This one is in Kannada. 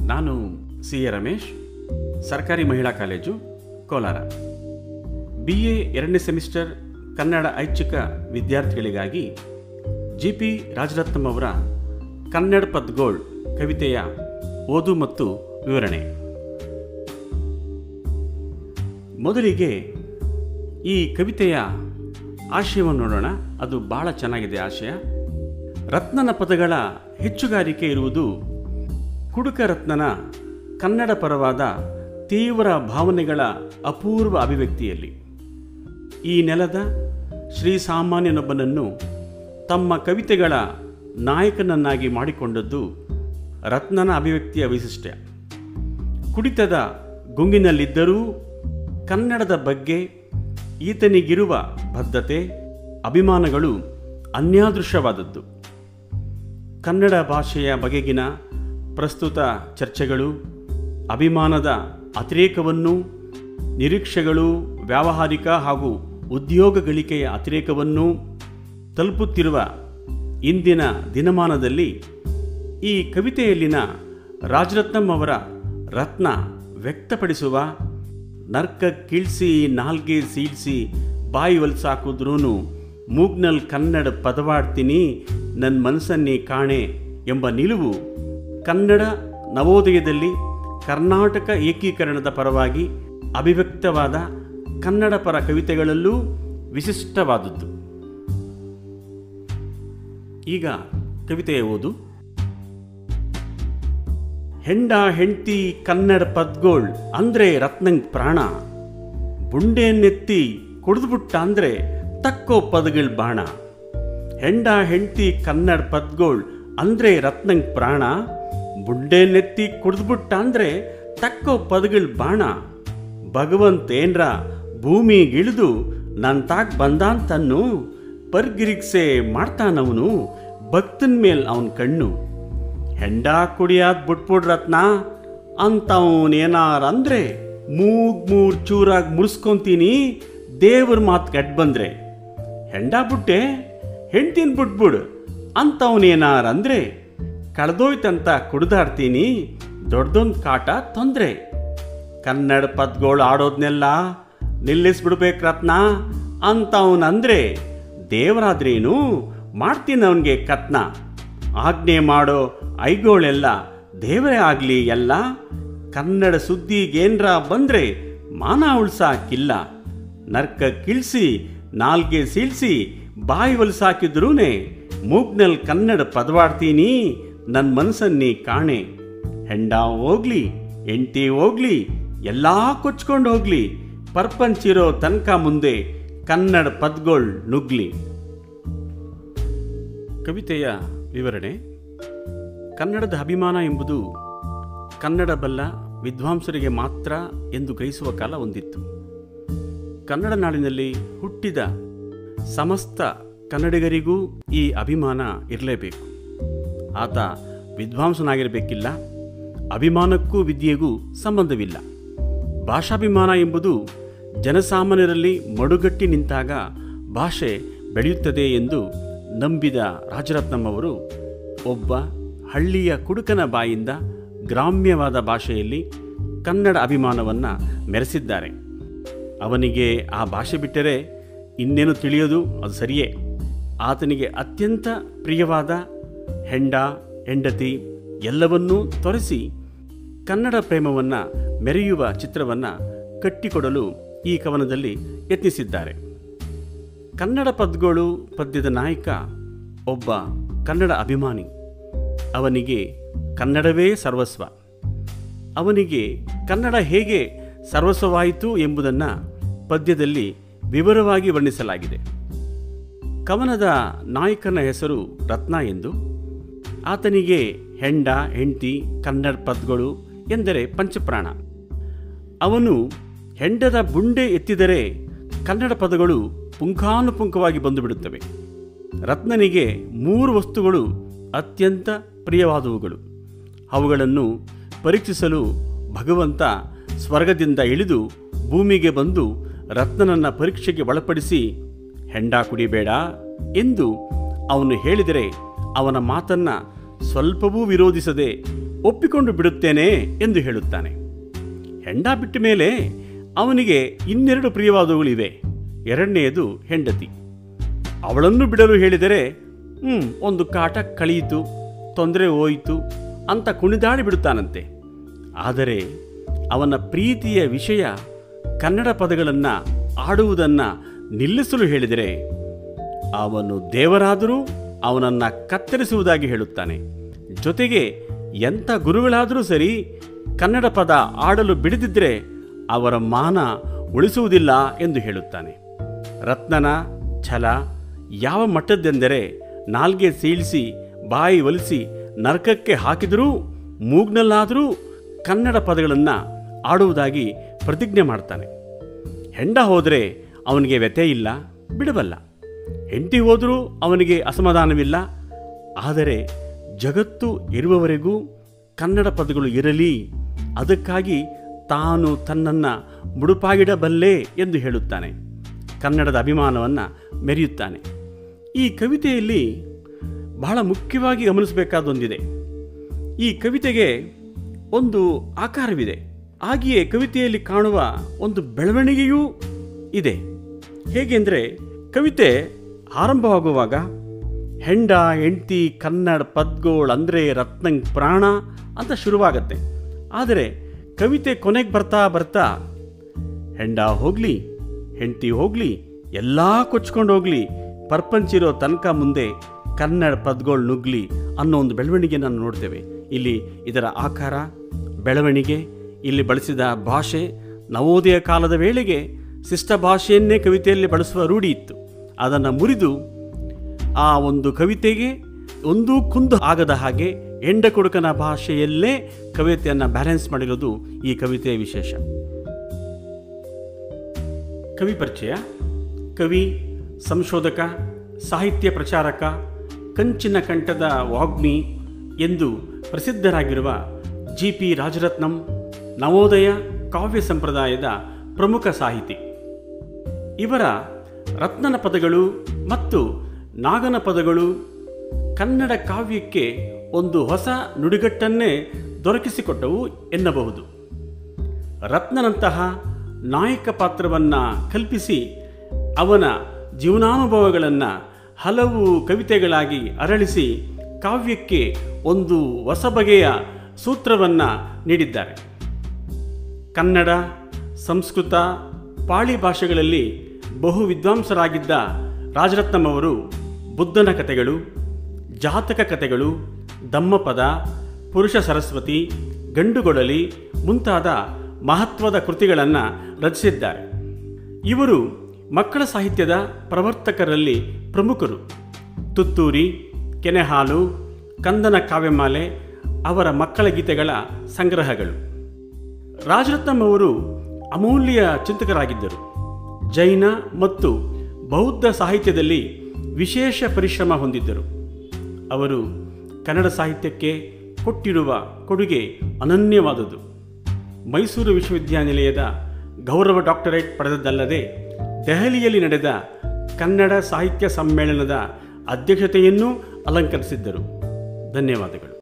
ನಾನು ಸಿ ಎ ರಮೇಶ್ ಸರ್ಕಾರಿ ಮಹಿಳಾ ಕಾಲೇಜು ಕೋಲಾರ ಬಿ ಎ ಎರಡನೇ ಸೆಮಿಸ್ಟರ್ ಕನ್ನಡ ಐಚ್ಛಿಕ ವಿದ್ಯಾರ್ಥಿಗಳಿಗಾಗಿ ಜಿ ಪಿ ರಾಜರತ್ನಂ ಅವರ ಕನ್ನಡ ಪದ್ಗೋಳ್ ಕವಿತೆಯ ಓದು ಮತ್ತು ವಿವರಣೆ ಮೊದಲಿಗೆ ಈ ಕವಿತೆಯ ಆಶಯವನ್ನು ನೋಡೋಣ ಅದು ಬಹಳ ಚೆನ್ನಾಗಿದೆ ಆಶಯ ರತ್ನನ ಪದಗಳ ಹೆಚ್ಚುಗಾರಿಕೆ ಇರುವುದು ಕುಡುಕ ರತ್ನನ ಕನ್ನಡ ಪರವಾದ ತೀವ್ರ ಭಾವನೆಗಳ ಅಪೂರ್ವ ಅಭಿವ್ಯಕ್ತಿಯಲ್ಲಿ ಈ ನೆಲದ ಶ್ರೀಸಾಮಾನ್ಯನೊಬ್ಬನನ್ನು ತಮ್ಮ ಕವಿತೆಗಳ ನಾಯಕನನ್ನಾಗಿ ಮಾಡಿಕೊಂಡದ್ದು ರತ್ನನ ಅಭಿವ್ಯಕ್ತಿಯ ವೈಶಿಷ್ಟ್ಯ ಕುಡಿತದ ಗುಂಗಿನಲ್ಲಿದ್ದರೂ ಕನ್ನಡದ ಬಗ್ಗೆ ಈತನಿಗಿರುವ ಬದ್ಧತೆ ಅಭಿಮಾನಗಳು ಅನ್ಯಾದೃಶ್ಯವಾದದ್ದು ಕನ್ನಡ ಭಾಷೆಯ ಬಗೆಗಿನ ಪ್ರಸ್ತುತ ಚರ್ಚೆಗಳು ಅಭಿಮಾನದ ಅತಿರೇಕವನ್ನು ನಿರೀಕ್ಷೆಗಳು ವ್ಯಾವಹಾರಿಕ ಹಾಗೂ ಉದ್ಯೋಗ ಗಳಿಕೆಯ ಅತಿರೇಕವನ್ನು ತಲುಪುತ್ತಿರುವ ಇಂದಿನ ದಿನಮಾನದಲ್ಲಿ ಈ ಕವಿತೆಯಲ್ಲಿನ ರಾಜರತ್ನಂ ಅವರ ರತ್ನ ವ್ಯಕ್ತಪಡಿಸುವ ನರ್ಕ ಕೀಳ್ಸಿ ನಾಲ್ಗೆ ಸೀಳ್ಸಿ ಬಾಯಿ ಹೊಲ್ಸಾಕಿದ್ರೂ ಮೂಗ್ನಲ್ ಕನ್ನಡ ಪದವಾಡ್ತೀನಿ ನನ್ನ ಮನಸ್ಸನ್ನೇ ಕಾಣೆ ಎಂಬ ನಿಲುವು ಕನ್ನಡ ನವೋದಯದಲ್ಲಿ ಕರ್ನಾಟಕ ಏಕೀಕರಣದ ಪರವಾಗಿ ಅಭಿವ್ಯಕ್ತವಾದ ಕನ್ನಡ ಪರ ಕವಿತೆಗಳಲ್ಲೂ ವಿಶಿಷ್ಟವಾದದ್ದು ಈಗ ಕವಿತೆಯ ಓದು ಹೆಂಡ ಹೆಂಡ್ತಿ ಕನ್ನಡ ಪದ್ಗೋಳ್ ಅಂದ್ರೆ ರತ್ನಂಗ್ ಪ್ರಾಣ ಬುಂಡೆನೆತ್ತಿ ಕುಡಿದ್ಬಿಟ್ಟ ಅಂದ್ರೆ ತಕ್ಕೋ ಪದಗಳ್ ಬಾಣ ಹೆಂಡ ಹೆಂಡ್ತಿ ಕನ್ನಡ ಪದ್ಗೋಳ್ ಅಂದ್ರೆ ರತ್ನಂಗ್ ಪ್ರಾಣ ಬುಂಡೆನೆತ್ತಿ ಕುಡಿದ್ಬಿಟ್ಟ ಅಂದ್ರೆ ತಕ್ಕೋ ಪದಗಳ್ ಬಾಣ ಭಗವಂತೇನ್ರ ಭೂಮಿಗಿಳಿದು ನನ್ ತಾಕ್ ಬಂದಾಂತನ್ನು ಪರ್ಗಿರಿಕ್ಸೆ ಮಾಡ್ತಾನವನು ಭಕ್ತನ್ ಮೇಲ್ ಅವನ್ ಕಣ್ಣು ಹೆಂಡ ಕುಡಿಯಾದ್ ಬಿಟ್ಬಿಡ್ ರತ್ನ ಅಂತವನೇನಾರ ಅಂದ್ರೆ ಮೂಗ್ ಮೂರ್ ಚೂರಾಗಿ ಮುರ್ಸ್ಕೊಂತೀನಿ ದೇವ್ರ ಮಾತು ಕೆಟ್ಟ ಬಂದ್ರೆ ಹೆಂಡ ಬಿಟ್ಟೆ ಹೆಂಡ್ತಿನ್ ಬಿಟ್ಬಿಡು ಅಂತವನೇನಾರ ಅಂದ್ರೆ ಕಳೆದೋಯ್ತಂತ ಕುಡ್ದಾಡ್ತೀನಿ ದೊಡ್ಡದೊಂದು ಕಾಟ ತೊಂದ್ರೆ ಕನ್ನಡ ಪದ್ಗಳು ಆಡೋದ್ನೆಲ್ಲ ನಿಲ್ಲಿಸ್ಬಿಡ್ಬೇಕು ರತ್ನ ಅಂತವನಂದ್ರೆ ದೇವರಾದ್ರೇನು ಮಾಡ್ತೀನಿ ಅವನಿಗೆ ಕತ್ನ ಆಜ್ಞೆ ಮಾಡೋ ಐಗೋಳೆಲ್ಲ ದೇವರೇ ಆಗಲಿ ಎಲ್ಲ ಕನ್ನಡ ಸುದ್ದಿಗೇನ್ರ ಬಂದ್ರೆ ಮಾನ ಉಳ್ಸಾಕಿಲ್ಲ ನರ್ಕ ಕಿಳ್ಸಿ ನಾಲ್ಗೆ ಸೀಳ್ಸಿ ಬಾಯಿ ಹೊಲ್ಸಾಕಿದ್ರೂನೆ ಮೂಗ್ನಲ್ ಕನ್ನಡ ಪದವಾಡ್ತೀನಿ ನನ್ನ ಮನಸ್ಸನ್ನೇ ಕಾಣೆ ಹೆಂಡ ಹೋಗ್ಲಿ ಹೆಂಡ್ತಿ ಹೋಗ್ಲಿ ಎಲ್ಲಾ ಕೊಚ್ಕೊಂಡು ಹೋಗ್ಲಿ ಪರ್ಪಂಚಿರೋ ತನಕ ಮುಂದೆ ಕನ್ನಡ ಪದ್ಗೋಳ್ ನುಗ್ಲಿ ಕವಿತೆಯ ವಿವರಣೆ ಕನ್ನಡದ ಅಭಿಮಾನ ಎಂಬುದು ಕನ್ನಡ ಬಲ್ಲ ವಿದ್ವಾಂಸರಿಗೆ ಮಾತ್ರ ಎಂದು ಗ್ರಹಿಸುವ ಕಾಲ ಒಂದಿತ್ತು ಕನ್ನಡ ನಾಡಿನಲ್ಲಿ ಹುಟ್ಟಿದ ಸಮಸ್ತ ಕನ್ನಡಿಗರಿಗೂ ಈ ಅಭಿಮಾನ ಇರಲೇಬೇಕು ಆತ ವಿದ್ವಾಂಸನಾಗಿರಬೇಕಿಲ್ಲ ಅಭಿಮಾನಕ್ಕೂ ವಿದ್ಯೆಗೂ ಸಂಬಂಧವಿಲ್ಲ ಭಾಷಾಭಿಮಾನ ಎಂಬುದು ಜನಸಾಮಾನ್ಯರಲ್ಲಿ ಮಡುಗಟ್ಟಿ ನಿಂತಾಗ ಭಾಷೆ ಬೆಳೆಯುತ್ತದೆ ಎಂದು ನಂಬಿದ ರಾಜರತ್ನಂ ಅವರು ಒಬ್ಬ ಹಳ್ಳಿಯ ಕುಡುಕನ ಬಾಯಿಂದ ಗ್ರಾಮ್ಯವಾದ ಭಾಷೆಯಲ್ಲಿ ಕನ್ನಡ ಅಭಿಮಾನವನ್ನು ಮೆರೆಸಿದ್ದಾರೆ ಅವನಿಗೆ ಆ ಭಾಷೆ ಬಿಟ್ಟರೆ ಇನ್ನೇನು ತಿಳಿಯೋದು ಅದು ಸರಿಯೇ ಆತನಿಗೆ ಅತ್ಯಂತ ಪ್ರಿಯವಾದ ಹೆಂಡ ಹೆಂಡತಿ ಎಲ್ಲವನ್ನೂ ತೊರೆಸಿ ಕನ್ನಡ ಪ್ರೇಮವನ್ನು ಮೆರೆಯುವ ಚಿತ್ರವನ್ನು ಕಟ್ಟಿಕೊಡಲು ಈ ಕವನದಲ್ಲಿ ಯತ್ನಿಸಿದ್ದಾರೆ ಕನ್ನಡ ಪದ್ಗಳು ಪದ್ಯದ ನಾಯಕ ಒಬ್ಬ ಕನ್ನಡ ಅಭಿಮಾನಿ ಅವನಿಗೆ ಕನ್ನಡವೇ ಸರ್ವಸ್ವ ಅವನಿಗೆ ಕನ್ನಡ ಹೇಗೆ ಸರ್ವಸ್ವವಾಯಿತು ಎಂಬುದನ್ನು ಪದ್ಯದಲ್ಲಿ ವಿವರವಾಗಿ ವರ್ಣಿಸಲಾಗಿದೆ ಕವನದ ನಾಯಕನ ಹೆಸರು ರತ್ನ ಎಂದು ಆತನಿಗೆ ಹೆಂಡ ಹೆಂಡತಿ ಕನ್ನಡ ಪದ್ಗಳು ಎಂದರೆ ಪಂಚಪ್ರಾಣ ಅವನು ಹೆಂಡದ ಬುಂಡೆ ಎತ್ತಿದರೆ ಕನ್ನಡ ಪದಗಳು ಪುಂಖಾನುಪುಂಖವಾಗಿ ಬಂದುಬಿಡುತ್ತವೆ ರತ್ನನಿಗೆ ಮೂರು ವಸ್ತುಗಳು ಅತ್ಯಂತ ಪ್ರಿಯವಾದವುಗಳು ಅವುಗಳನ್ನು ಪರೀಕ್ಷಿಸಲು ಭಗವಂತ ಸ್ವರ್ಗದಿಂದ ಇಳಿದು ಭೂಮಿಗೆ ಬಂದು ರತ್ನನನ್ನ ಪರೀಕ್ಷೆಗೆ ಒಳಪಡಿಸಿ ಹೆಂಡ ಕುಡಿಬೇಡ ಎಂದು ಅವನು ಹೇಳಿದರೆ ಅವನ ಮಾತನ್ನ ಸ್ವಲ್ಪವೂ ವಿರೋಧಿಸದೆ ಒಪ್ಪಿಕೊಂಡು ಬಿಡುತ್ತೇನೆ ಎಂದು ಹೇಳುತ್ತಾನೆ ಹೆಂಡ ಬಿಟ್ಟ ಮೇಲೆ ಅವನಿಗೆ ಇನ್ನೆರಡು ಪ್ರಿಯವಾದವುಗಳಿವೆ ಎರಡನೆಯದು ಹೆಂಡತಿ ಅವಳನ್ನು ಬಿಡಲು ಹೇಳಿದರೆ ಹ್ಞೂ ಒಂದು ಕಾಟ ಕಳೆಯಿತು ತೊಂದರೆ ಹೋಯಿತು ಅಂತ ಕುಣಿದಾಡಿ ಬಿಡುತ್ತಾನಂತೆ ಆದರೆ ಅವನ ಪ್ರೀತಿಯ ವಿಷಯ ಕನ್ನಡ ಪದಗಳನ್ನು ಆಡುವುದನ್ನು ನಿಲ್ಲಿಸಲು ಹೇಳಿದರೆ ಅವನು ದೇವರಾದರೂ ಅವನನ್ನು ಕತ್ತರಿಸುವುದಾಗಿ ಹೇಳುತ್ತಾನೆ ಜೊತೆಗೆ ಎಂಥ ಗುರುಗಳಾದರೂ ಸರಿ ಕನ್ನಡ ಪದ ಆಡಲು ಬಿಡದಿದ್ದರೆ ಅವರ ಮಾನ ಉಳಿಸುವುದಿಲ್ಲ ಎಂದು ಹೇಳುತ್ತಾನೆ ರತ್ನನ ಛಲ ಯಾವ ಮಟ್ಟದ್ದೆಂದರೆ ನಾಲ್ಗೆ ಸೀಳಿಸಿ ಬಾಯಿ ಒಲಿಸಿ ನರಕಕ್ಕೆ ಹಾಕಿದರೂ ಮೂಗ್ನಲ್ಲಾದರೂ ಕನ್ನಡ ಪದಗಳನ್ನು ಆಡುವುದಾಗಿ ಪ್ರತಿಜ್ಞೆ ಮಾಡ್ತಾನೆ ಹೆಂಡ ಹೋದರೆ ಅವನಿಗೆ ವ್ಯಥೆ ಇಲ್ಲ ಬಿಡಬಲ್ಲ ಹೆಂಡತಿ ಹೋದರೂ ಅವನಿಗೆ ಅಸಮಾಧಾನವಿಲ್ಲ ಆದರೆ ಜಗತ್ತು ಇರುವವರೆಗೂ ಕನ್ನಡ ಪದಗಳು ಇರಲಿ ಅದಕ್ಕಾಗಿ ತಾನು ತನ್ನನ್ನು ಮುಡುಪಾಗಿಡಬಲ್ಲೆ ಎಂದು ಹೇಳುತ್ತಾನೆ ಕನ್ನಡದ ಅಭಿಮಾನವನ್ನು ಮೆರೆಯುತ್ತಾನೆ ಈ ಕವಿತೆಯಲ್ಲಿ ಬಹಳ ಮುಖ್ಯವಾಗಿ ಗಮನಿಸಬೇಕಾದೊಂದಿದೆ ಈ ಕವಿತೆಗೆ ಒಂದು ಆಕಾರವಿದೆ ಹಾಗೆಯೇ ಕವಿತೆಯಲ್ಲಿ ಕಾಣುವ ಒಂದು ಬೆಳವಣಿಗೆಯೂ ಇದೆ ಹೇಗೆಂದರೆ ಕವಿತೆ ಆರಂಭವಾಗುವಾಗ ಹೆಂಡ ಹೆಂಡ್ತಿ ಕನ್ನಡ ಪದ್ಗೋಳ್ ಅಂದರೆ ರತ್ನಂಗ್ ಪ್ರಾಣ ಅಂತ ಶುರುವಾಗತ್ತೆ ಆದರೆ ಕವಿತೆ ಕೊನೆಗೆ ಬರ್ತಾ ಬರ್ತಾ ಹೆಂಡ ಹೋಗಲಿ ಹೆಂಡ್ತಿ ಹೋಗಲಿ ಎಲ್ಲ ಕೊಚ್ಕೊಂಡು ಹೋಗಲಿ ಪರ್ಪಂಚಿರೋ ತನಕ ಮುಂದೆ ಕನ್ನಡ ಪದ್ಗಳು ನುಗ್ಲಿ ಅನ್ನೋ ಒಂದು ಬೆಳವಣಿಗೆ ನಾನು ನೋಡ್ತೇವೆ ಇಲ್ಲಿ ಇದರ ಆಕಾರ ಬೆಳವಣಿಗೆ ಇಲ್ಲಿ ಬಳಸಿದ ಭಾಷೆ ನವೋದಯ ಕಾಲದ ವೇಳೆಗೆ ಶಿಷ್ಟ ಭಾಷೆಯನ್ನೇ ಕವಿತೆಯಲ್ಲಿ ಬಳಸುವ ರೂಢಿ ಇತ್ತು ಅದನ್ನು ಮುರಿದು ಆ ಒಂದು ಕವಿತೆಗೆ ಒಂದೂ ಕುಂದು ಆಗದ ಹಾಗೆ ಎಂಡ ಕುಡುಕನ ಭಾಷೆಯಲ್ಲೇ ಕವಿತೆಯನ್ನು ಬ್ಯಾಲೆನ್ಸ್ ಮಾಡಿರೋದು ಈ ಕವಿತೆಯ ವಿಶೇಷ ಕವಿ ಪರಿಚಯ ಕವಿ ಸಂಶೋಧಕ ಸಾಹಿತ್ಯ ಪ್ರಚಾರಕ ಕಂಚಿನ ಕಂಠದ ವಾಗ್ಮಿ ಎಂದು ಪ್ರಸಿದ್ಧರಾಗಿರುವ ಜಿ ಪಿ ರಾಜರತ್ನಂ ನವೋದಯ ಕಾವ್ಯ ಸಂಪ್ರದಾಯದ ಪ್ರಮುಖ ಸಾಹಿತಿ ಇವರ ರತ್ನನ ಪದಗಳು ಮತ್ತು ನಾಗನ ಪದಗಳು ಕನ್ನಡ ಕಾವ್ಯಕ್ಕೆ ಒಂದು ಹೊಸ ನುಡಿಗಟ್ಟನ್ನೇ ದೊರಕಿಸಿಕೊಟ್ಟವು ಎನ್ನಬಹುದು ರತ್ನನಂತಹ ನಾಯಕ ಪಾತ್ರವನ್ನು ಕಲ್ಪಿಸಿ ಅವನ ಜೀವನಾನುಭವಗಳನ್ನು ಹಲವು ಕವಿತೆಗಳಾಗಿ ಅರಳಿಸಿ ಕಾವ್ಯಕ್ಕೆ ಒಂದು ಹೊಸ ಬಗೆಯ ಸೂತ್ರವನ್ನು ನೀಡಿದ್ದಾರೆ ಕನ್ನಡ ಸಂಸ್ಕೃತ ಪಾಳಿ ಭಾಷೆಗಳಲ್ಲಿ ಬಹು ವಿದ್ವಾಂಸರಾಗಿದ್ದ ರಾಜರತ್ನಂ ಅವರು ಬುದ್ಧನ ಕಥೆಗಳು ಜಾತಕ ಕಥೆಗಳು ದಮ್ಮಪದ ಪುರುಷ ಸರಸ್ವತಿ ಗಂಡುಗೊಡಲಿ ಮುಂತಾದ ಮಹತ್ವದ ಕೃತಿಗಳನ್ನು ರಚಿಸಿದ್ದಾರೆ ಇವರು ಮಕ್ಕಳ ಸಾಹಿತ್ಯದ ಪ್ರವರ್ತಕರಲ್ಲಿ ಪ್ರಮುಖರು ತುತ್ತೂರಿ ಕೆನೆಹಾಲು ಕಂದನ ಕಾವ್ಯಮಾಲೆ ಅವರ ಮಕ್ಕಳ ಗೀತೆಗಳ ಸಂಗ್ರಹಗಳು ರಾಜರತ್ನಂ ಅವರು ಅಮೂಲ್ಯ ಚಿಂತಕರಾಗಿದ್ದರು ಜೈನ ಮತ್ತು ಬೌದ್ಧ ಸಾಹಿತ್ಯದಲ್ಲಿ ವಿಶೇಷ ಪರಿಶ್ರಮ ಹೊಂದಿದ್ದರು ಅವರು ಕನ್ನಡ ಸಾಹಿತ್ಯಕ್ಕೆ ಕೊಟ್ಟಿರುವ ಕೊಡುಗೆ ಅನನ್ಯವಾದುದು ಮೈಸೂರು ವಿಶ್ವವಿದ್ಯಾನಿಲಯದ ಗೌರವ ಡಾಕ್ಟರೇಟ್ ಪಡೆದದ್ದಲ್ಲದೆ ದೆಹಲಿಯಲ್ಲಿ ನಡೆದ ಕನ್ನಡ ಸಾಹಿತ್ಯ ಸಮ್ಮೇಳನದ ಅಧ್ಯಕ್ಷತೆಯನ್ನೂ ಅಲಂಕರಿಸಿದ್ದರು ಧನ್ಯವಾದಗಳು